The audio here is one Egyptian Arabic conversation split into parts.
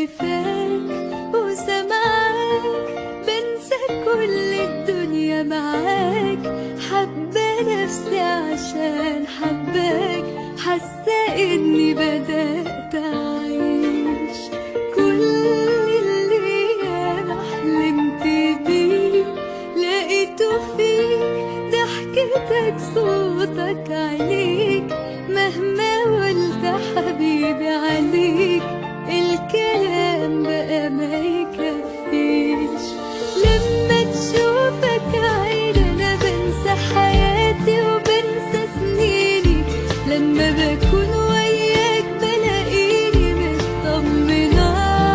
شايفاك وسامعاك بنسى كل الدنيا معاك حبة نفسي عشان حباك حاسة اني بدأت اعيش كل اللي انا حلمت بيه لقيته فيك ضحكتك صوتك عينيك مهما قلت حبيبي عليك الكلام بقى ما يكفيش لما تشوفك عين انا بنسى حياتي وبنسى سنيني لما بكون وياك بلاقيني مطمنة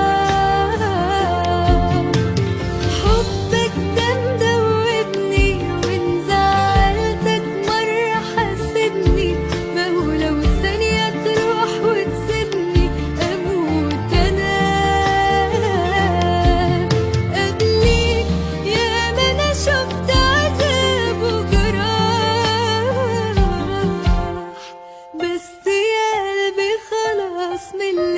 حبك ده مدوبني وان زعلتك مرة حاسبني ما هو لو ثانية تروح وتسيبني أموت أنا قبليك يا ما أنا شفت عذاب وجراح بس يا قلبي خلاص من